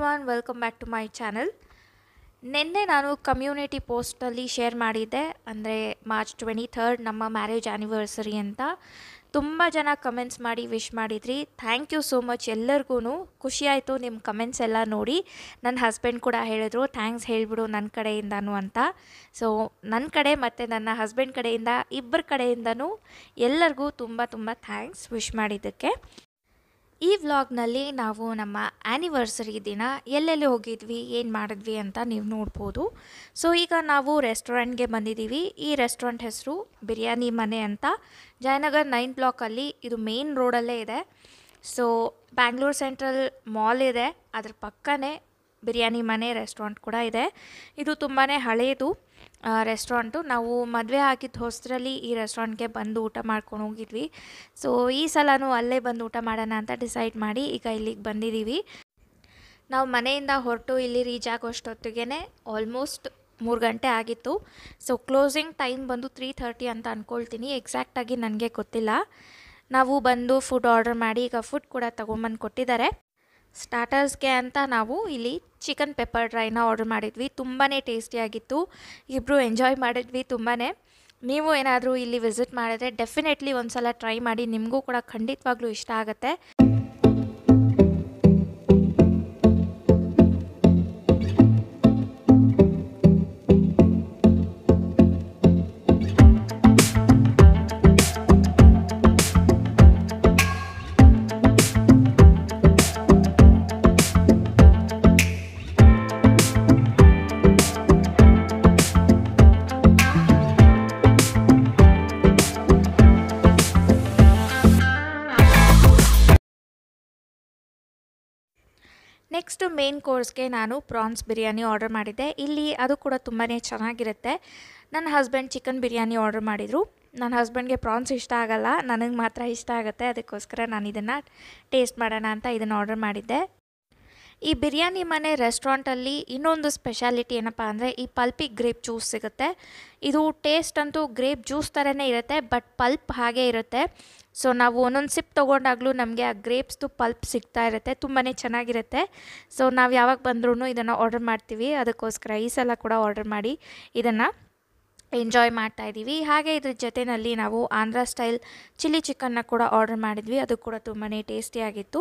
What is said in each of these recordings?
everyone welcome back to my channel ನಿನ್ನೆ ನಾನು community ಪೋಸ್ಟಲ್ಲಿ ಶೇರ್ ಮಾಡಿದ್ದೆ ಅಂದರೆ ಮಾರ್ಚ್ ಟ್ವೆಂಟಿ ಥರ್ಡ್ ನಮ್ಮ ಮ್ಯಾರೇಜ್ ಆ್ಯನಿವರ್ಸರಿ ಅಂತ ತುಂಬ ಜನ ಕಮೆಂಟ್ಸ್ ಮಾಡಿ ವಿಶ್ ಮಾಡಿದ್ರಿ ಥ್ಯಾಂಕ್ ಯು ಸೋ ಮಚ್ ಎಲ್ಲರಿಗೂ ಖುಷಿಯಾಯಿತು ನಿಮ್ಮ ಕಮೆಂಟ್ಸ್ ಎಲ್ಲ ನೋಡಿ ನನ್ನ ಹಸ್ಬೆಂಡ್ ಕೂಡ ಹೇಳಿದ್ರು ಥ್ಯಾಂಕ್ಸ್ ಹೇಳಿಬಿಡು ನನ್ನ ಕಡೆಯಿಂದನೂ ಅಂತ ಸೊ ನನ್ನ ಕಡೆ ಮತ್ತು ನನ್ನ ಹಸ್ಬೆಂಡ್ ಕಡೆಯಿಂದ ಇಬ್ಬರ ಕಡೆಯಿಂದನೂ ಎಲ್ಲರಿಗೂ ತುಂಬ ತುಂಬ ಥ್ಯಾಂಕ್ಸ್ ವಿಶ್ ಮಾಡಿದ್ದಕ್ಕೆ ಈ ವ್ಲಾಗ್ನಲ್ಲಿ ನಾವು ನಮ್ಮ ಆ್ಯನಿವರ್ಸರಿ ದಿನ ಎಲ್ಲೆಲ್ಲಿ ಹೋಗಿದ್ವಿ ಏನು ಮಾಡಿದ್ವಿ ಅಂತ ನೀವು ನೋಡ್ಬೋದು ಸೊ ಈಗ ನಾವು ರೆಸ್ಟೋರೆಂಟ್ಗೆ ಬಂದಿದ್ದೀವಿ ಈ ರೆಸ್ಟೋರೆಂಟ್ ಹೆಸರು ಬಿರಿಯಾನಿ ಮನೆ ಅಂತ ಜಯನಗರ್ ನೈನ್ ಬ್ಲಾಕಲ್ಲಿ ಇದು ಮೇನ್ ರೋಡಲ್ಲೇ ಇದೆ ಸೊ ಬ್ಯಾಂಗ್ಳೂರ್ ಸೆಂಟ್ರಲ್ ಮಾಲ್ ಇದೆ ಅದ್ರ ಪಕ್ಕನೇ ಬಿರಿಯಾನಿ ಮನೆ ರೆಸ್ಟೋರೆಂಟ್ ಕೂಡ ಇದೆ ಇದು ತುಂಬಾ ಹಳೆಯದು ರೆಸ್ಟೋರೆಂಟು ನಾವು ಮದುವೆ ಆಗಿದ್ದ ಹೊಸರಲ್ಲಿ ಈ ರೆಸ್ಟೋರೆಂಟ್ಗೆ ಬಂದು ಊಟ ಮಾಡ್ಕೊಂಡು ಹೋಗಿದ್ವಿ ಸೊ ಈ ಸಲನೂ ಅಲ್ಲೇ ಬಂದು ಊಟ ಮಾಡೋಣ ಅಂತ ಡಿಸೈಡ್ ಮಾಡಿ ಈಗ ಇಲ್ಲಿಗೆ ಬಂದಿದ್ದೀವಿ ನಾವು ಮನೆಯಿಂದ ಹೊರಟು ಇಲ್ಲಿ ರೀಚ್ ಆಗೋಷ್ಟೊತ್ತಿಗೆ ಆಲ್ಮೋಸ್ಟ್ ಮೂರು ಗಂಟೆ ಆಗಿತ್ತು ಸೊ ಕ್ಲೋಸಿಂಗ್ ಟೈಮ್ ಬಂದು ತ್ರೀ ಥರ್ಟಿ ಅಂತ ಅಂದ್ಕೊಳ್ತೀನಿ ಎಕ್ಸಾಕ್ಟಾಗಿ ನನಗೆ ಗೊತ್ತಿಲ್ಲ ನಾವು ಬಂದು ಫುಡ್ ಆರ್ಡರ್ ಮಾಡಿ ಈಗ ಫುಡ್ ಕೂಡ ತೊಗೊಂಬಂದು ಕೊಟ್ಟಿದ್ದಾರೆ ಸ್ಟಾರ್ಟರ್ಸ್ಗೆ ಅಂತ ನಾವು ಇಲ್ಲಿ ಚಿಕನ್ ಪೆಪ್ಪರ್ ಡ್ರೈನ ಆರ್ಡರ್ ಮಾಡಿದ್ವಿ ತುಂಬಾ ಟೇಸ್ಟಿಯಾಗಿತ್ತು ಇಬ್ಬರು ಎಂಜಾಯ್ ಮಾಡಿದ್ವಿ ತುಂಬಾ ನೀವು ಏನಾದರೂ ಇಲ್ಲಿ ವಿಸಿಟ್ ಮಾಡಿದ್ರೆ ಡೆಫಿನೆಟ್ಲಿ ಒಂದು ಸಲ ಟ್ರೈ ಮಾಡಿ ನಿಮಗೂ ಕೂಡ ಖಂಡಿತವಾಗ್ಲೂ ಇಷ್ಟ ಆಗುತ್ತೆ ನೆಕ್ಸ್ಟ್ ಮೇನ್ ಕೋರ್ಸ್ಗೆ ನಾನು ಪ್ರಾನ್ಸ್ ಬಿರಿಯಾನಿ ಆರ್ಡರ್ ಮಾಡಿದ್ದೆ ಇಲ್ಲಿ ಅದು ಕೂಡ ತುಂಬಾ ಚೆನ್ನಾಗಿರುತ್ತೆ ನನ್ನ ಹಸ್ಬೆಂಡ್ ಚಿಕನ್ ಬಿರಿಯಾನಿ ಆರ್ಡರ್ ಮಾಡಿದರು ನನ್ನ ಹಸ್ಬೆಂಡ್ಗೆ ಪ್ರಾನ್ಸ್ ಇಷ್ಟ ಆಗಲ್ಲ ನನಗೆ ಮಾತ್ರ ಇಷ್ಟ ಆಗುತ್ತೆ ಅದಕ್ಕೋಸ್ಕರ ನಾನು ಇದನ್ನು ಟೇಸ್ಟ್ ಮಾಡೋಣ ಅಂತ ಇದನ್ನು ಆರ್ಡರ್ ಮಾಡಿದ್ದೆ ಈ ಬಿರಿಯಾನಿ ಮನೆ ರೆಸ್ಟೋರೆಂಟಲ್ಲಿ ಇನ್ನೊಂದು ಸ್ಪೆಷಾಲಿಟಿ ಏನಪ್ಪ ಅಂದರೆ ಈ ಪಲ್ಪಿಗೆ ಗ್ರೇಪ್ ಜ್ಯೂಸ್ ಸಿಗುತ್ತೆ ಇದು ಟೇಸ್ಟ್ ಅಂತೂ ಗ್ರೇಪ್ ಜ್ಯೂಸ್ ಥರನೇ ಇರುತ್ತೆ ಬಟ್ ಪಲ್ಪ್ ಹಾಗೆ ಇರುತ್ತೆ ಸೊ ನಾವು ಒಂದೊಂದು ಸಿಪ್ ತೊಗೊಂಡಾಗಲೂ ನಮಗೆ ಆ ಗ್ರೇಪ್ಸ್ದು ಪಲ್ಪ್ ಸಿಗ್ತಾ ಇರುತ್ತೆ ತುಂಬಾ ಚೆನ್ನಾಗಿರುತ್ತೆ ಸೊ ನಾವು ಯಾವಾಗ ಬಂದ್ರೂ ಇದನ್ನು ಆರ್ಡರ್ ಮಾಡ್ತೀವಿ ಅದಕ್ಕೋಸ್ಕರ ಈ ಸಲ ಕೂಡ ಆರ್ಡರ್ ಮಾಡಿ ಇದನ್ನು ಎಂಜಾಯ್ ಮಾಡ್ತಾ ಇದ್ದೀವಿ ಹಾಗೆ ಇದ್ರ ಜೊತೆಯಲ್ಲಿ ನಾವು ಆಂಧ್ರ ಸ್ಟೈಲ್ ಚಿಲ್ಲಿ ಚಿಕನ್ನ ಕೂಡ ಆರ್ಡರ್ ಮಾಡಿದ್ವಿ ಅದು ಕೂಡ ತುಂಬಾ ಟೇಸ್ಟಿಯಾಗಿತ್ತು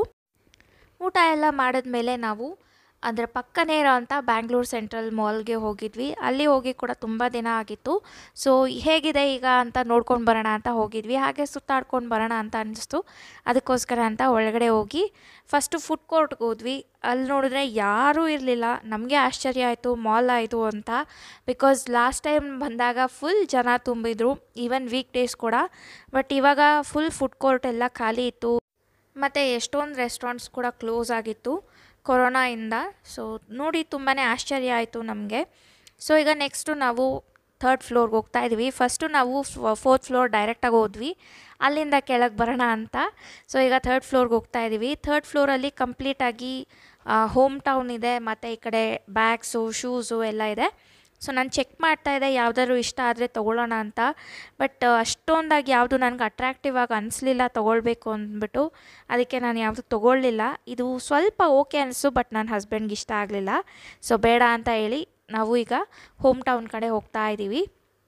ಊಟ ಎಲ್ಲ ಮಾಡಿದ್ಮೇಲೆ ನಾವು ಅದರ ಪಕ್ಕನೇ ಇರೋವಂಥ ಬ್ಯಾಂಗ್ಳೂರ್ ಸೆಂಟ್ರಲ್ ಮಾಲ್ಗೆ ಹೋಗಿದ್ವಿ ಅಲ್ಲಿ ಹೋಗಿ ಕೂಡ ತುಂಬ ದಿನ ಆಗಿತ್ತು ಸೊ ಹೇಗಿದೆ ಈಗ ಅಂತ ನೋಡ್ಕೊಂಡು ಬರೋಣ ಅಂತ ಹೋಗಿದ್ವಿ ಹಾಗೆ ಸುತ್ತಾಡ್ಕೊಂಡು ಬರೋಣ ಅಂತ ಅನ್ನಿಸ್ತು ಅದಕ್ಕೋಸ್ಕರ ಅಂತ ಒಳಗಡೆ ಹೋಗಿ ಫಸ್ಟು ಫುಡ್ ಕೋರ್ಟ್ಗೆ ಹೋದ್ವಿ ಅಲ್ಲಿ ನೋಡಿದ್ರೆ ಯಾರೂ ಇರಲಿಲ್ಲ ನಮಗೆ ಆಶ್ಚರ್ಯ ಆಯಿತು ಮಾಲ್ ಆಯಿತು ಅಂತ ಬಿಕಾಸ್ ಲಾಸ್ಟ್ ಟೈಮ್ ಬಂದಾಗ ಫುಲ್ ಜನ ತುಂಬಿದ್ರು ಈವನ್ ವೀಕ್ ಡೇಸ್ ಕೂಡ ಬಟ್ ಇವಾಗ ಫುಲ್ ಫುಡ್ ಕೋರ್ಟ್ ಎಲ್ಲ ಖಾಲಿ ಇತ್ತು ಮತ್ತು ಎಷ್ಟೊಂದು ರೆಸ್ಟೋರೆಂಟ್ಸ್ ಕೂಡ ಕ್ಲೋಸ್ ಆಗಿತ್ತು ಕೊರೋನಾಯಿಂದ ಸೊ ನೋಡಿ ತುಂಬಾ ಆಶ್ಚರ್ಯ ಆಯಿತು ನಮಗೆ ಸೊ ಈಗ ನೆಕ್ಸ್ಟು ನಾವು ಥರ್ಡ್ ಫ್ಲೋರ್ಗೆ ಹೋಗ್ತಾ ಇದ್ವಿ ಫಸ್ಟು ನಾವು ಫೋರ್ತ್ ಫ್ಲೋರ್ ಡೈರೆಕ್ಟಾಗಿ ಹೋದ್ವಿ ಅಲ್ಲಿಂದ ಕೆಳಗೆ ಬರೋಣ ಅಂತ ಸೊ ಈಗ ಥರ್ಡ್ ಫ್ಲೋರ್ಗೆ ಹೋಗ್ತಾ ಇದ್ದೀವಿ ಥರ್ಡ್ ಫ್ಲೋರಲ್ಲಿ ಕಂಪ್ಲೀಟಾಗಿ ಹೋಮ್ ಟೌನ್ ಇದೆ ಮತ್ತು ಈ ಕಡೆ ಬ್ಯಾಗ್ಸು ಶೂಸು ಎಲ್ಲ ಇದೆ ಸೊ ನಾನು ಚೆಕ್ ಮಾಡ್ತಾ ಇದ್ದೆ ಯಾವುದಾದ್ರು ಇಷ್ಟ ಆದರೆ ತೊಗೊಳ್ಳೋಣ ಅಂತ ಬಟ್ ಅಷ್ಟೊಂದಾಗಿ ಯಾವುದು ನನಗೆ ಅಟ್ರಾಕ್ಟಿವ್ ಆಗಿ ಅನಿಸ್ಲಿಲ್ಲ ತೊಗೊಳ್ಬೇಕು ಅಂದ್ಬಿಟ್ಟು ಅದಕ್ಕೆ ನಾನು ಯಾವುದು ತೊಗೊಳ್ಳಿಲ್ಲ ಇದು ಸ್ವಲ್ಪ ಓಕೆ ಅನಿಸ್ತು ಬಟ್ ನನ್ನ ಹಸ್ಬೆಂಡ್ಗೆ ಇಷ್ಟ ಆಗಲಿಲ್ಲ ಸೊ ಬೇಡ ಅಂತ ಹೇಳಿ ನಾವು ಈಗ ಹೋಮ್ ಟೌನ್ ಕಡೆ ಹೋಗ್ತಾ ಇದ್ದೀವಿ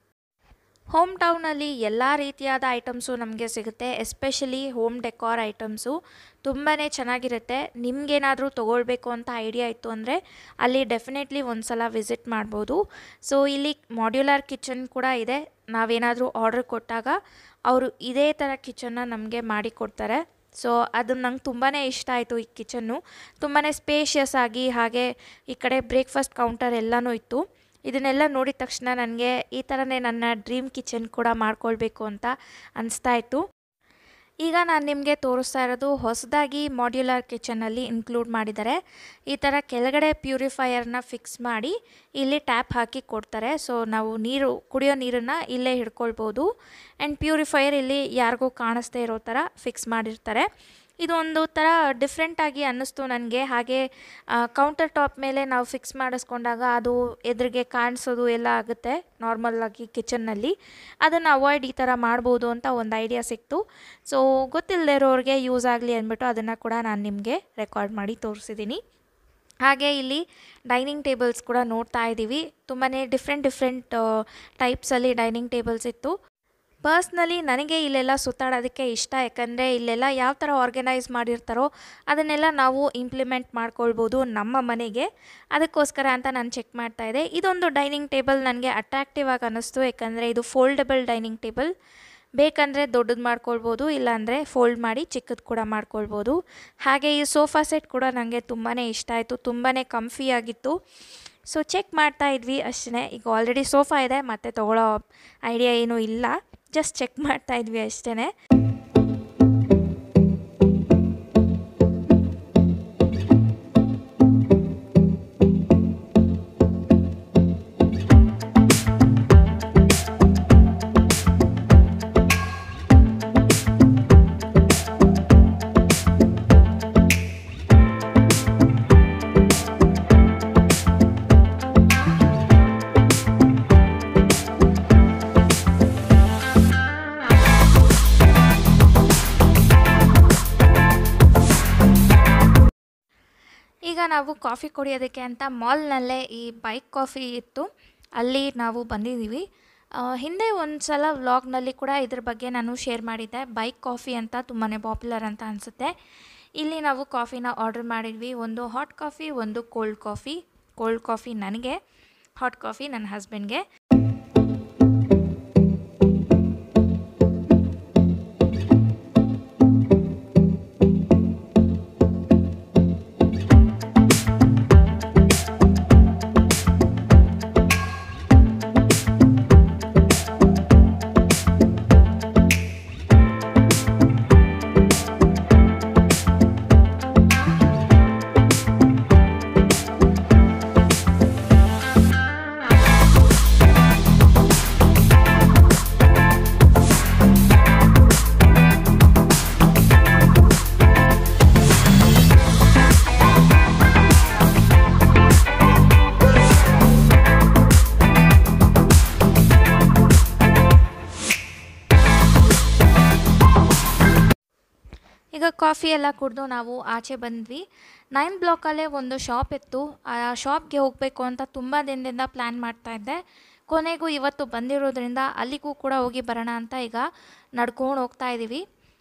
ಹೋಮ್ ಟೌನಲ್ಲಿ ಎಲ್ಲ ರೀತಿಯಾದ ಐಟಮ್ಸು ನಮಗೆ ಸಿಗುತ್ತೆ ಎಸ್ಪೆಷಲಿ ಹೋಮ್ ಡೆಕಾರ್ ಐಟಮ್ಸು ತುಂಬಾ ಚೆನ್ನಾಗಿರುತ್ತೆ ನಿಮಗೇನಾದರೂ ತೊಗೊಳ್ಬೇಕು ಅಂತ ಐಡಿಯಾ ಇತ್ತು ಅಂದರೆ ಅಲ್ಲಿ ಡೆಫಿನೆಟ್ಲಿ ಒಂದು ಸಲ ವಿಸಿಟ್ ಮಾಡ್ಬೋದು ಸೊ ಇಲ್ಲಿ ಮಾಡ್ಯುಲರ್ ಕಿಚನ್ ಕೂಡ ಇದೆ ನಾವೇನಾದರೂ ಆರ್ಡರ್ ಕೊಟ್ಟಾಗ ಅವರು ಇದೇ ಥರ ಕಿಚನ್ನ ನಮಗೆ ಮಾಡಿಕೊಡ್ತಾರೆ ಸೊ ಅದು ನಂಗೆ ತುಂಬಾ ಇಷ್ಟ ಆಯಿತು ಈ ಕಿಚನ್ನು ತುಂಬಾ ಸ್ಪೇಷಿಯಸ್ ಆಗಿ ಹಾಗೆ ಈ ಕಡೆ ಬ್ರೇಕ್ಫಾಸ್ಟ್ ಕೌಂಟರ್ ಎಲ್ಲನೂ ಇತ್ತು ಇದನ್ನೆಲ್ಲ ನೋಡಿದ ತಕ್ಷಣ ನನಗೆ ಈ ಥರನೇ ನನ್ನ ಡ್ರೀಮ್ ಕಿಚನ್ ಕೂಡ ಮಾಡ್ಕೊಳ್ಬೇಕು ಅಂತ ಅನಿಸ್ತಾ ಇತ್ತು ಈಗ ನಾನು ನಿಮಗೆ ತೋರಿಸ್ತಾ ಇರೋದು ಹೊಸದಾಗಿ ಮಾಡ್ಯುಲರ್ ಕಿಚನಲ್ಲಿ ಇನ್ಕ್ಲೂಡ್ ಮಾಡಿದ್ದಾರೆ ಈ ಥರ ಕೆಳಗಡೆ ಪ್ಯೂರಿಫೈಯರ್ನ ಫಿಕ್ಸ್ ಮಾಡಿ ಇಲ್ಲಿ ಟ್ಯಾಪ್ ಹಾಕಿ ಕೊಡ್ತಾರೆ ಸೊ ನಾವು ನೀರು ಕುಡಿಯೋ ನೀರನ್ನು ಇಲ್ಲೇ ಹಿಡ್ಕೊಳ್ಬೋದು ಆ್ಯಂಡ್ ಪ್ಯೂರಿಫೈಯರ್ ಇಲ್ಲಿ ಯಾರಿಗೂ ಕಾಣಿಸ್ದೇ ಇರೋ ಥರ ಫಿಕ್ಸ್ ಮಾಡಿರ್ತಾರೆ ಇದು ಒಂದು ಥರ ಡಿಫ್ರೆಂಟಾಗಿ ಅನ್ನಿಸ್ತು ನನಗೆ ಹಾಗೆ ಕೌಂಟರ್ ಟಾಪ್ ಮೇಲೆ ನಾವು ಫಿಕ್ಸ್ ಮಾಡಿಸ್ಕೊಂಡಾಗ ಅದು ಎದುರಿಗೆ ಕಾಣಿಸೋದು ಎಲ್ಲ ಆಗುತ್ತೆ ನಾರ್ಮಲಾಗಿ ಕಿಚನ್ನಲ್ಲಿ ಅದನ್ನು ಅವಾಯ್ಡ್ ಈ ಥರ ಮಾಡ್ಬೋದು ಅಂತ ಒಂದು ಐಡಿಯಾ ಸಿಕ್ತು ಸೊ ಗೊತ್ತಿಲ್ಲದೆ ಇರೋರಿಗೆ ಯೂಸ್ ಆಗಲಿ ಅಂದ್ಬಿಟ್ಟು ಅದನ್ನು ಕೂಡ ನಾನು ನಿಮಗೆ ರೆಕಾರ್ಡ್ ಮಾಡಿ ತೋರಿಸಿದ್ದೀನಿ ಹಾಗೆ ಇಲ್ಲಿ ಡೈನಿಂಗ್ ಟೇಬಲ್ಸ್ ಕೂಡ ನೋಡ್ತಾ ಇದ್ದೀವಿ ತುಂಬಾ ಡಿಫ್ರೆಂಟ್ ಡಿಫ್ರೆಂಟ್ ಟೈಪ್ಸಲ್ಲಿ ಡೈನಿಂಗ್ ಟೇಬಲ್ಸ್ ಇತ್ತು ಪರ್ಸ್ನಲಿ ನನಗೆ ಇಲ್ಲೆಲ್ಲ ಸುತ್ತಾಡೋದಕ್ಕೆ ಇಷ್ಟ ಯಾಕಂದರೆ ಇಲ್ಲೆಲ್ಲ ಯಾವ ಥರ ಆರ್ಗನೈಸ್ ಮಾಡಿರ್ತಾರೋ ಅದನ್ನೆಲ್ಲ ನಾವು ಇಂಪ್ಲಿಮೆಂಟ್ ಮಾಡ್ಕೊಳ್ಬೋದು ನಮ್ಮ ಮನೆಗೆ ಅದಕ್ಕೋಸ್ಕರ ಅಂತ ನಾನು ಚೆಕ್ ಮಾಡ್ತಾ ಇದ್ದೆ ಇದೊಂದು ಡೈನಿಂಗ್ ಟೇಬಲ್ ನನಗೆ ಅಟ್ರಾಕ್ಟಿವ್ ಆಗಿ ಅನ್ನಿಸ್ತು ಯಾಕಂದರೆ ಇದು ಫೋಲ್ಡಬಲ್ ಡೈನಿಂಗ್ ಟೇಬಲ್ ಬೇಕಂದರೆ ದೊಡ್ಡದು ಮಾಡ್ಕೊಳ್ಬೋದು ಇಲ್ಲಾಂದರೆ ಫೋಲ್ಡ್ ಮಾಡಿ ಚಿಕ್ಕದು ಕೂಡ ಮಾಡ್ಕೊಳ್ಬೋದು ಹಾಗೆ ಈ ಸೋಫಾ ಸೆಟ್ ಕೂಡ ನನಗೆ ತುಂಬಾ ಇಷ್ಟ ಆಯಿತು ತುಂಬಾ ಕಂಫಿಯಾಗಿತ್ತು ಸೊ ಚೆಕ್ ಮಾಡ್ತಾ ಇದ್ವಿ ಅಷ್ಟೇ ಈಗ ಆಲ್ರೆಡಿ ಸೋಫಾ ಇದೆ ಮತ್ತೆ ತೊಗೊಳ್ಳೋ ಐಡಿಯಾ ಏನೂ ಇಲ್ಲ ಜಸ್ಟ್ ಚೆಕ್ ಮಾಡ್ತಾ ಇದ್ವಿ ಅಷ್ಟೇ ಈಗ ನಾವು ಕಾಫಿ ಕುಡಿಯೋದಕ್ಕೆ ಅಂತ ಮಾಲ್ನಲ್ಲೇ ಈ ಬೈಕ್ ಕಾಫಿ ಇತ್ತು ಅಲ್ಲಿ ನಾವು ಬಂದಿದ್ದೀವಿ ಆ, ಹಿಂದೆ ಒಂದು ಸಲ ವ್ಲಾಗ್ನಲ್ಲಿ ಕೂಡ ಇದ್ರ ಬಗ್ಗೆ ನಾನು ಶೇರ್ ಮಾಡಿದ್ದೆ ಬೈಕ್ ಕಾಫಿ ಅಂತ ತುಂಬಾ ಪಾಪ್ಯುಲರ್ ಅಂತ ಅನಿಸುತ್ತೆ ಇಲ್ಲಿ ನಾವು ಕಾಫಿನ ಆರ್ಡರ್ ಮಾಡಿದ್ವಿ ಒಂದು ಹಾಟ್ ಕಾಫಿ ಒಂದು ಕೋಲ್ಡ್ ಕಾಫಿ ಕೋಲ್ಡ್ ಕಾಫಿ ನನಗೆ ಹಾಟ್ ಕಾಫಿ ನನ್ನ ಹಸ್ಬೆಂಡ್ಗೆ ಈಗ ಕಾಫಿ ಎಲ್ಲ ಕುಡಿದು ನಾವು ಆಚೆ ಬಂದ್ವಿ ನೈನ್ ಬ್ಲಾಕಲ್ಲೇ ಒಂದು ಶಾಪ್ ಇತ್ತು ಆ ಶಾಪ್ಗೆ ಹೋಗಬೇಕು ಅಂತ ತುಂಬ ದಿನದಿಂದ ಪ್ಲ್ಯಾನ್ ಮಾಡ್ತಾ ಇದ್ದೆ ಕೊನೆಗೂ ಇವತ್ತು ಬಂದಿರೋದ್ರಿಂದ ಅಲ್ಲಿಗೂ ಕೂಡ ಹೋಗಿ ಬರೋಣ ಅಂತ ಈಗ ನಡ್ಕೊಂಡು ಹೋಗ್ತಾ ಇದ್ದೀವಿ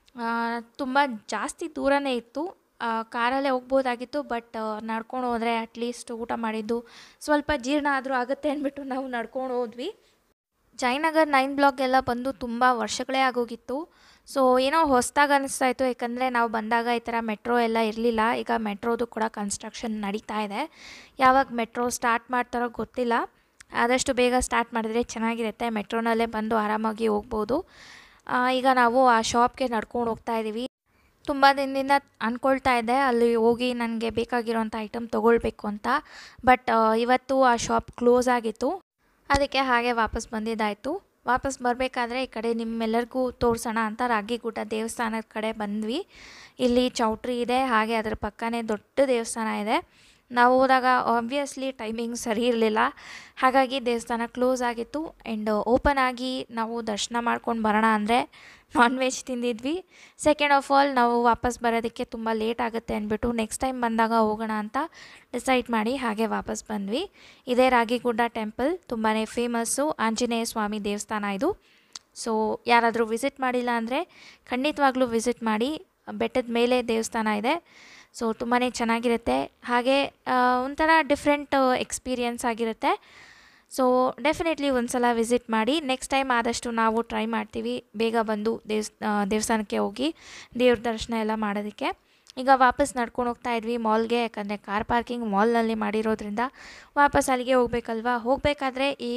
ತುಂಬ ಜಾಸ್ತಿ ದೂರನೇ ಇತ್ತು ಆ, ಕಾರಲ್ಲೇ ಹೋಗ್ಬೋದಾಗಿತ್ತು ಬಟ್ ನಡ್ಕೊಂಡು ಹೋದರೆ ಅಟ್ಲೀಸ್ಟ್ ಊಟ ಮಾಡಿದ್ದು ಸ್ವಲ್ಪ ಜೀರ್ಣ ಆದರೂ ಆಗುತ್ತೆ ಅಂದ್ಬಿಟ್ಟು ನಾವು ನಡ್ಕೊಂಡು ಹೋದ್ವಿ ಜಯನಗರ್ ನೈನ್ ಬ್ಲಾಕ್ ಎಲ್ಲ ಬಂದು ತುಂಬ ವರ್ಷಗಳೇ ಆಗೋಗಿತ್ತು ಸೊ ಏನೋ ಹೊಸ್ದಾಗಿ ಅನಿಸ್ತಾ ಇತ್ತು ಯಾಕಂದರೆ ನಾವು ಬಂದಾಗ ಈ ಥರ ಮೆಟ್ರೋ ಎಲ್ಲ ಇರಲಿಲ್ಲ ಈಗ ಮೆಟ್ರೋದು ಕೂಡ ಕನ್ಸ್ಟ್ರಕ್ಷನ್ ನಡೀತಾ ಇದೆ ಯಾವಾಗ ಮೆಟ್ರೋ ಸ್ಟಾರ್ಟ್ ಮಾಡ್ತಾರೋ ಗೊತ್ತಿಲ್ಲ ಆದಷ್ಟು ಬೇಗ ಸ್ಟಾರ್ಟ್ ಮಾಡಿದ್ರೆ ಚೆನ್ನಾಗಿರುತ್ತೆ ಮೆಟ್ರೋನಲ್ಲೇ ಬಂದು ಆರಾಮಾಗಿ ಹೋಗ್ಬೋದು ಆ, ಈಗ ನಾವು ಆ ಶಾಪ್ಗೆ ನಡ್ಕೊಂಡು ಹೋಗ್ತಾ ಇದ್ದೀವಿ ತುಂಬ ದಿನದಿಂದ ಅಂದ್ಕೊಳ್ತಾ ಇದ್ದೆ ಅಲ್ಲಿ ಹೋಗಿ ನನಗೆ ಬೇಕಾಗಿರೋಂಥ ಐಟಮ್ ತೊಗೊಳ್ಬೇಕು ಅಂತ ಬಟ್ ಇವತ್ತು ಆ ಶಾಪ್ ಕ್ಲೋಸ್ ಆಗಿತ್ತು ಅದಕ್ಕೆ ಹಾಗೆ ವಾಪಸ್ ಬಂದಿದ್ದಾಯಿತು ವಾಪಸ್ ಬರಬೇಕಾದ್ರೆ ಈ ಕಡೆ ನಿಮ್ಮೆಲ್ಲರಿಗೂ ತೋರಿಸೋಣ ಅಂತ ರಾಗಿಗುಡ್ಡ ದೇವಸ್ಥಾನದ ಕಡೆ ಬಂದ್ವಿ ಇಲ್ಲಿ ಚೌಟ್ರಿ ಇದೆ ಹಾಗೆ ಅದರ ಪಕ್ಕನೇ ದೊಡ್ಡ ದೇವಸ್ಥಾನ ಇದೆ ನಾವು ಹೋದಾಗ ಆಬ್ವಿಯಸ್ಲಿ ಟೈಮಿಂಗ್ ಸರಿ ಇರಲಿಲ್ಲ ಹಾಗಾಗಿ ದೇವಸ್ಥಾನ ಕ್ಲೋಸ್ ಆಗಿತ್ತು ಆ್ಯಂಡ್ ಓಪನ್ ಆಗಿ ನಾವು ದರ್ಶನ ಮಾಡ್ಕೊಂಡು ಬರೋಣ ಅಂದರೆ ನಾನ್ ವೆಜ್ ತಿಂದಿದ್ವಿ ಸೆಕೆಂಡ್ ಆಫ್ ಆಲ್ ನಾವು ವಾಪಸ್ ಬರೋದಕ್ಕೆ ತುಂಬ ಲೇಟ್ ಆಗುತ್ತೆ ಅಂದ್ಬಿಟ್ಟು ನೆಕ್ಸ್ಟ್ ಟೈಮ್ ಬಂದಾಗ ಹೋಗೋಣ ಅಂತ ಡಿಸೈಡ್ ಮಾಡಿ ಹಾಗೆ ವಾಪಸ್ ಬಂದ್ವಿ ಇದೇ ರಾಗಿಗುಡ್ಡ ಟೆಂಪಲ್ ತುಂಬಾ ಫೇಮಸ್ಸು ಆಂಜನೇಯ ಸ್ವಾಮಿ ದೇವಸ್ಥಾನ ಇದು ಸೊ ಯಾರಾದರೂ ವಿಸಿಟ್ ಮಾಡಿಲ್ಲ ಅಂದರೆ ಖಂಡಿತವಾಗ್ಲೂ ವಿಸಿಟ್ ಮಾಡಿ ಬೆಟ್ಟದ ಮೇಲೆ ದೇವಸ್ಥಾನ ಇದೆ ಸೊ ತುಂಬಾ ಚೆನ್ನಾಗಿರುತ್ತೆ ಹಾಗೆ ಆ, ಒಂಥರ ಡಿಫ್ರೆಂಟ್ ಎಕ್ಸ್ಪೀರಿಯನ್ಸ್ ಆಗಿರುತ್ತೆ ಸೊ ಡೆಫಿನೆಟ್ಲಿ ಒಂದು ಸಲ ವಿಸಿಟ್ ಮಾಡಿ ನೆಕ್ಸ್ಟ್ ಟೈಮ್ ಆದಷ್ಟು ನಾವು ಟ್ರೈ ಮಾಡ್ತೀವಿ ಬೇಗ ಬಂದು ದೇವಸ್ ಆ, ದೇವಸ್ಥಾನಕ್ಕೆ ಹೋಗಿ ದೇವ್ರ ದರ್ಶನ ಎಲ್ಲ ಮಾಡೋದಕ್ಕೆ ಈಗ ವಾಪಸ್ ನಡ್ಕೊಂಡು ಹೋಗ್ತಾ ಇದ್ವಿ ಮಾಲ್ಗೆ ಯಾಕಂದರೆ ಕಾರ್ ಪಾರ್ಕಿಂಗ್ ಮಾಲ್ನಲ್ಲಿ ಮಾಡಿರೋದ್ರಿಂದ ವಾಪಸ್ ಅಲ್ಲಿಗೆ ಹೋಗ್ಬೇಕಲ್ವಾ ಹೋಗಬೇಕಾದ್ರೆ ಈ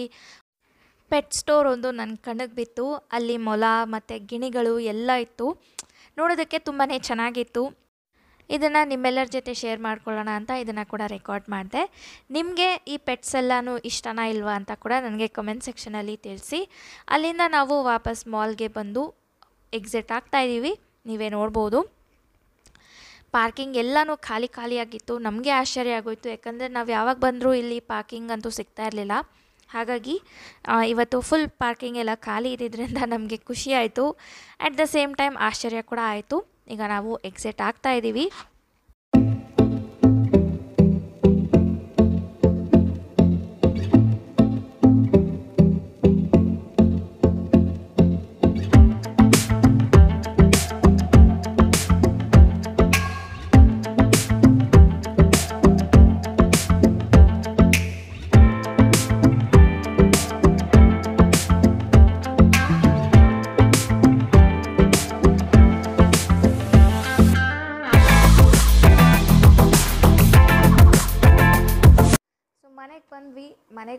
ಪೆಟ್ ಸ್ಟೋರ್ ಒಂದು ನನ್ನ ಕಣ್ಣಿಗೆ ಬಿತ್ತು ಅಲ್ಲಿ ಮೊಲ ಮತ್ತು ಗಿಣಿಗಳು ಎಲ್ಲ ಇತ್ತು ನೋಡೋದಕ್ಕೆ ತುಂಬಾ ಚೆನ್ನಾಗಿತ್ತು ಇದನ್ನು ನಿಮ್ಮೆಲ್ಲರ ಜೊತೆ ಶೇರ್ ಮಾಡ್ಕೊಳ್ಳೋಣ ಅಂತ ಇದನ್ನು ಕೂಡ ರೆಕಾರ್ಡ್ ಮಾಡಿದೆ ನಿಮಗೆ ಈ ಪೆಟ್ಸ್ ಎಲ್ಲನೂ ಇಷ್ಟನಾ ಇಲ್ವಾ ಅಂತ ಕೂಡ ನನಗೆ ಕಮೆಂಟ್ ಸೆಕ್ಷನಲ್ಲಿ ತಿಳಿಸಿ ಅಲ್ಲಿಂದ ನಾವು ವಾಪಸ್ ಮಾಲ್ಗೆ ಬಂದು ಎಕ್ಸಿಟ್ ಆಗ್ತಾ ಇದ್ದೀವಿ ನೀವೇ ನೋಡ್ಬೋದು ಪಾರ್ಕಿಂಗ್ ಎಲ್ಲನೂ ಖಾಲಿ ಖಾಲಿಯಾಗಿತ್ತು ನಮಗೆ ಆಶ್ಚರ್ಯ ಆಗೋಯ್ತು ಯಾಕಂದರೆ ನಾವು ಯಾವಾಗ ಬಂದರೂ ಇಲ್ಲಿ ಪಾರ್ಕಿಂಗ್ ಅಂತೂ ಸಿಗ್ತಾ ಇರಲಿಲ್ಲ ಹಾಗಾಗಿ ಆ, ಇವತ್ತು ಫುಲ್ ಪಾರ್ಕಿಂಗ್ ಎಲ್ಲ ಖಾಲಿ ಇದ್ದಿದ್ದರಿಂದ ನಮಗೆ ಖುಷಿ ಆಯಿತು ಅಟ್ ದ ಸೇಮ್ ಟೈಮ್ ಆಶ್ಚರ್ಯ ಕೂಡ ಆಯಿತು ಈಗ ನಾವು ಎಕ್ಸಿಟ್ ಆಗ್ತಾ ಇದ್ದೀವಿ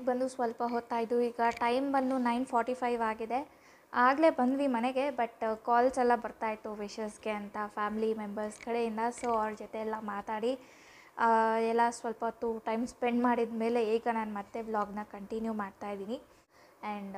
ಬಂದು ಸ್ವಲ್ಪ ಹೊತ್ತಾಯಿತು ಈಗ ಟೈಮ್ ಬಂದು ನೈನ್ ಫಾರ್ಟಿ ಫೈವ್ ಆಗಿದೆ ಆಗಲೇ ಬಂದ್ವಿ ಮನೆಗೆ ಬಟ್ ಕಾಲ್ಸ್ ಎಲ್ಲ ಬರ್ತಾಯಿತ್ತು ವಿಶಸ್ಗೆ ಅಂತ ಫ್ಯಾಮ್ಲಿ ಮೆಂಬರ್ಸ್ ಕಡೆಯಿಂದ ಸೊ ಅವ್ರ ಜೊತೆ ಎಲ್ಲ ಮಾತಾಡಿ ಆ, ಎಲ್ಲ ಸ್ವಲ್ಪ ಹೊತ್ತು ಟೈಮ್ ಸ್ಪೆಂಡ್ ಮಾಡಿದ ಮೇಲೆ ಈಗ ನಾನು ಮತ್ತೆ ವ್ಲಾಗ್ನ ಕಂಟಿನ್ಯೂ ಮಾಡ್ತಾಯಿದ್ದೀನಿ ಆ್ಯಂಡ್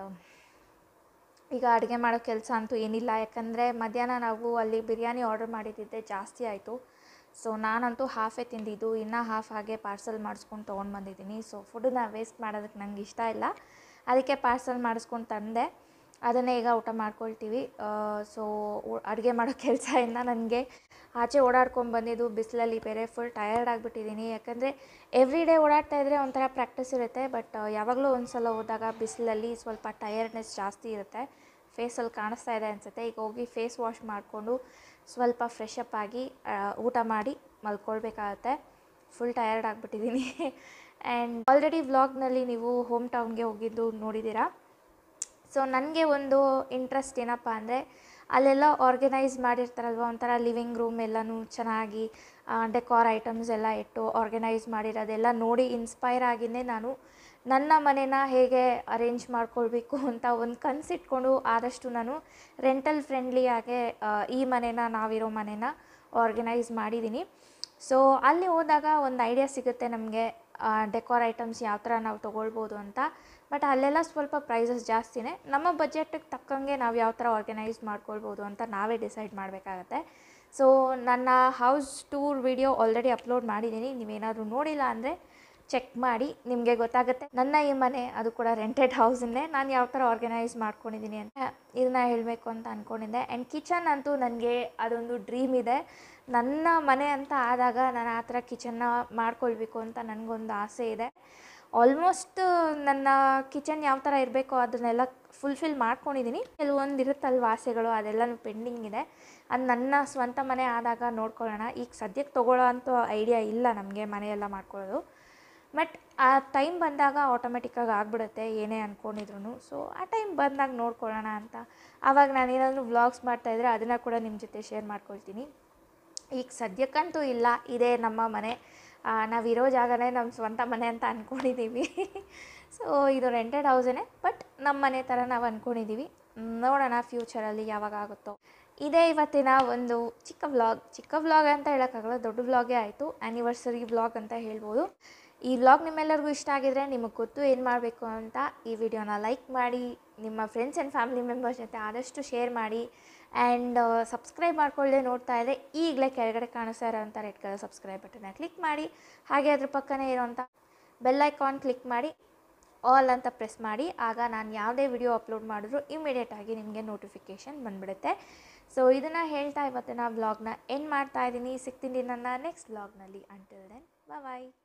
ಈಗ ಅಡುಗೆ ಮಾಡೋ ಕೆಲಸ ಅಂತೂ ಏನಿಲ್ಲ ಯಾಕಂದರೆ ಮಧ್ಯಾಹ್ನ ನಾವು ಅಲ್ಲಿ ಬಿರಿಯಾನಿ ಆರ್ಡರ್ ಮಾಡಿದ್ದಿದ್ದೆ ಜಾಸ್ತಿ ಆಯಿತು ಸೊ ನಾನಂತೂ ಹಾಫೇ ತಿಂದಿದ್ದು ಇನ್ನೂ ಹಾಫ್ ಹಾಗೆ ಪಾರ್ಸಲ್ ಮಾಡಿಸ್ಕೊಂಡು ತೊಗೊಂಡು ಬಂದಿದ್ದೀನಿ ಸೊ ಫುಡ್ಡನ್ನ ವೇಸ್ಟ್ ಮಾಡೋದಕ್ಕೆ ನಂಗೆ ಇಷ್ಟ ಇಲ್ಲ ಅದಕ್ಕೆ ಪಾರ್ಸಲ್ ಮಾಡಿಸ್ಕೊಂಡು ತಂದೆ ಅದನ್ನೇ ಈಗ ಊಟ ಮಾಡ್ಕೊಳ್ತೀವಿ ಸೊ ಅಡುಗೆ ಮಾಡೋ ಕೆಲಸದಿಂದ ನನಗೆ ಆಚೆ ಓಡಾಡ್ಕೊಂಡು ಬಂದಿದ್ದು ಬಿಸಿಲಲ್ಲಿ ಬೇರೆ ಫುಲ್ ಟಯರ್ಡ್ ಆಗಿಬಿಟ್ಟಿದ್ದೀನಿ ಯಾಕಂದರೆ ಎವ್ರಿ ಡೇ ಓಡಾಡ್ತಾ ಇದ್ದರೆ ಒಂಥರ ಪ್ರಾಕ್ಟೀಸ್ ಇರುತ್ತೆ ಬಟ್ ಯಾವಾಗಲೂ ಒಂದು ಸಲ ಹೋದಾಗ ಬಿಸಿಲಲ್ಲಿ ಸ್ವಲ್ಪ ಟಯರ್ಡ್ನೆಸ್ ಜಾಸ್ತಿ ಇರುತ್ತೆ ಫೇಸಲ್ಲಿ ಕಾಣಿಸ್ತಾ ಇದೆ ಅನಿಸುತ್ತೆ ಈಗ ಹೋಗಿ ಫೇಸ್ ವಾಶ್ ಮಾಡಿಕೊಂಡು ಸ್ವಲ್ಪ ಫ್ರೆಶ್ ಅಪ್ ಆಗಿ ಆ, ಊಟ ಮಾಡಿ ಮಲ್ಕೊಳ್ಬೇಕಾಗತ್ತೆ ಫುಲ್ ಟಯರ್ಡ್ ಆಗಿಬಿಟ್ಟಿದ್ದೀನಿ ಆ್ಯಂಡ್ ಆಲ್ರೆಡಿ ವ್ಲಾಗ್ನಲ್ಲಿ ನೀವು ಹೋಮ್ ಟೌನ್ಗೆ ಹೋಗಿದ್ದು ನೋಡಿದ್ದೀರಾ ಸೊ ನನಗೆ ಒಂದು ಇಂಟ್ರೆಸ್ಟ್ ಏನಪ್ಪ ಅಂದರೆ ಅಲ್ಲೆಲ್ಲ ಆರ್ಗನೈಸ್ ಮಾಡಿರ್ತಾರಲ್ವ ಒಂಥರ ಲಿವಿಂಗ್ ರೂಮ್ ಎಲ್ಲನೂ ಚೆನ್ನಾಗಿ ಡೆಕೋರ್ ಐಟಮ್ಸ್ ಎಲ್ಲ ಇಟ್ಟು ಆರ್ಗನೈಸ್ ಮಾಡಿರೋದೆಲ್ಲ ನೋಡಿ ಇನ್ಸ್ಪೈರ್ ಆಗಿನೇ ನಾನು ನನ್ನ ಮನೇನ ಹೇಗೆ ಅರೇಂಜ್ ಮಾಡ್ಕೊಳ್ಬೇಕು ಅಂತ ಒಂದು ಕನಸಿಟ್ಕೊಂಡು ಆದಷ್ಟು ನಾನು ರೆಂಟಲ್ ಫ್ರೆಂಡ್ಲಿಯಾಗೆ ಈ ಮನೇನ ನಾವಿರೋ ಮನೇನ ಆರ್ಗನೈಸ್ ಮಾಡಿದ್ದೀನಿ ಸೊ ಅಲ್ಲಿ ಹೋದಾಗ ಒಂದು ಐಡಿಯಾ ಸಿಗುತ್ತೆ ನಮಗೆ ಡೆಕೋರ್ ಐಟಮ್ಸ್ ಯಾವ ಥರ ನಾವು ತೊಗೊಳ್ಬೋದು ಅಂತ ಬಟ್ ಅಲ್ಲೆಲ್ಲ ಸ್ವಲ್ಪ ಪ್ರೈಸಸ್ ಜಾಸ್ತಿನೇ ನಮ್ಮ ಬಜೆಟಿಗೆ ತಕ್ಕಂಗೆ ನಾವು ಯಾವ ಥರ ಆರ್ಗನೈಸ್ ಮಾಡ್ಕೊಳ್ಬೋದು ಅಂತ ನಾವೇ ಡಿಸೈಡ್ ಮಾಡಬೇಕಾಗತ್ತೆ ಸೊ ನನ್ನ house tour video already upload ಮಾಡಿದ್ದೀನಿ ನೀವೇನಾದರೂ ನೋಡಿಲ್ಲ ಅಂದರೆ ಚೆಕ್ ಮಾಡಿ ನಿಮಗೆ ಗೊತ್ತಾಗುತ್ತೆ ನನ್ನ ಈ ಮನೆ ಅದು ಕೂಡ ರೆಂಟೆಡ್ ಹೌಸನ್ನೇ ನಾನು ಯಾವ ಥರ ಆರ್ಗನೈಸ್ ಮಾಡ್ಕೊಂಡಿದ್ದೀನಿ ಅಂತ ಇದನ್ನ ಹೇಳಬೇಕು ಅಂತ ಅಂದ್ಕೊಂಡಿದ್ದೆ ಆ್ಯಂಡ್ ಕಿಚನ್ ಅಂತೂ ನನಗೆ ಅದೊಂದು ಡ್ರೀಮ್ ಇದೆ ನನ್ನ ಮನೆ ಅಂತ ಆದಾಗ ನಾನು ಆ ಥರ ಕಿಚನ್ನ ಮಾಡ್ಕೊಳ್ಬೇಕು ಅಂತ ನನಗೊಂದು ಆಸೆ ಇದೆ ಆಲ್ಮೋಸ್ಟ್ ನನ್ನ ಕಿಚನ್ ಯಾವ ಥರ ಇರಬೇಕೋ ಅದನ್ನೆಲ್ಲ ಫುಲ್ಫಿಲ್ ಮಾಡ್ಕೊಂಡಿದ್ದೀನಿ ಕೆಲವೊಂದು ಇರುತ್ತಲ್ವ ಆಸೆಗಳು ಅದೆಲ್ಲನೂ ಪೆಂಡಿಂಗ್ ಇದೆ ಅದು ನನ್ನ ಸ್ವಂತ ಮನೆ ಆದಾಗ ನೋಡ್ಕೊಳ್ಳೋಣ ಈಗ ಸದ್ಯಕ್ಕೆ ತೊಗೊಳ್ಳೋ ಅಂಥ ಐಡಿಯಾ ಇಲ್ಲ ನಮಗೆ ಮನೆಯೆಲ್ಲ ಮಾಡ್ಕೊಳ್ಳೋದು ಬಟ್ ಆ ಟೈಮ್ ಬಂದಾಗ ಆಟೋಮೆಟಿಕ್ಕಾಗಿ ಆಗ್ಬಿಡುತ್ತೆ ಏನೇ ಅಂದ್ಕೊಂಡಿದ್ರು ಸೊ ಆ ಟೈಮ್ ಬಂದಾಗ ನೋಡ್ಕೊಳ್ಳೋಣ ಅಂತ ಆವಾಗ ನಾನೇನಾದರೂ ವ್ಲಾಗ್ಸ್ ಮಾಡ್ತಾಯಿದ್ರೆ ಅದನ್ನು ಕೂಡ ನಿಮ್ಮ ಜೊತೆ ಶೇರ್ ಮಾಡ್ಕೊಳ್ತೀನಿ ಈಗ ಸದ್ಯಕ್ಕಂತೂ ಇಲ್ಲ ಇದೇ ನಮ್ಮ ಮನೆ ಆ, ನಾವಿರೋ ಜಾಗನೇ ನಮ್ಮ ಸ್ವಂತ ಮನೆ ಅಂತ ಅಂದ್ಕೊಂಡಿದ್ದೀವಿ ಸೊ ಇದು ರೆಂಟೆಡ್ ಹೌಸೇ ಬಟ್ ನಮ್ಮ ಮನೆ ಥರ ನಾವು ಅಂದ್ಕೊಂಡಿದ್ದೀವಿ ನೋಡೋಣ ಫ್ಯೂಚರಲ್ಲಿ ಯಾವಾಗ ಆಗುತ್ತೋ ಇದೇ ಇವತ್ತಿನ ಒಂದು ಚಿಕ್ಕ ವ್ಲಾಗ್ ಚಿಕ್ಕ ವ್ಲಾಗ್ ಅಂತ ಹೇಳೋಕ್ಕಾಗಲ್ಲ ದೊಡ್ಡ ವ್ಲಾಗೇ ಆಯಿತು ಆ್ಯನಿವರ್ಸರಿ ವ್ಲಾಗ್ ಅಂತ ಹೇಳ್ಬೋದು ಈ ವ್ಲಾಗ್ ನಿಮ್ಮೆಲ್ಲರಿಗೂ ಇಷ್ಟ ಆಗಿದ್ರೆ ನಿಮಗೆ ಗೊತ್ತು ಏನು ಮಾಡಬೇಕು ಅಂತ ಈ ವಿಡಿಯೋನ ಲೈಕ್ ಮಾಡಿ ನಿಮ್ಮ ಫ್ರೆಂಡ್ಸ್ ಆ್ಯಂಡ್ ಫ್ಯಾಮಿಲಿ ಮೆಂಬರ್ಸ್ ಜೊತೆ ಆದಷ್ಟು ಶೇರ್ ಮಾಡಿ ಆ್ಯಂಡ್ ಸಬ್ಸ್ಕ್ರೈಬ್ ಮಾಡ್ಕೊಳ್ಳದೆ ನೋಡ್ತಾ ಇದ್ದರೆ ಈಗಲೇ ಕೆಳಗಡೆ ಕಾಣಿಸ್ತಾ ಇರೋಂಥ ರೆಡ್ ಕಲರ್ ಸಬ್ಸ್ಕ್ರೈಬ್ ಬಟನ್ನ ಕ್ಲಿಕ್ ಮಾಡಿ ಹಾಗೆ ಅದ್ರ ಪಕ್ಕನೇ ಇರೋಂಥ ಬೆಲ್ ಐಕಾನ್ ಕ್ಲಿಕ್ ಮಾಡಿ ಆಲ್ ಅಂತ ಪ್ರೆಸ್ ಮಾಡಿ ಆಗ ನಾನು ಯಾವುದೇ ವಿಡಿಯೋ ಅಪ್ಲೋಡ್ ಮಾಡಿದ್ರು ಇಮಿಡಿಯೇಟಾಗಿ ನಿಮಗೆ ನೋಟಿಫಿಕೇಷನ್ ಬಂದ್ಬಿಡುತ್ತೆ ಸೊ ಇದನ್ನು ಹೇಳ್ತಾ ಇವತ್ತಿನ ವ್ಲಾಗ್ನ ಎಂಡ್ ಮಾಡ್ತಾ ಇದ್ದೀನಿ ಸಿಗ್ತೀನಿ ನನ್ನ ನೆಕ್ಸ್ಟ್ ವ್ಲಾಗ್ನಲ್ಲಿ ಅಂಟಿಲ್ ದೆನ್ ಬಾಯ್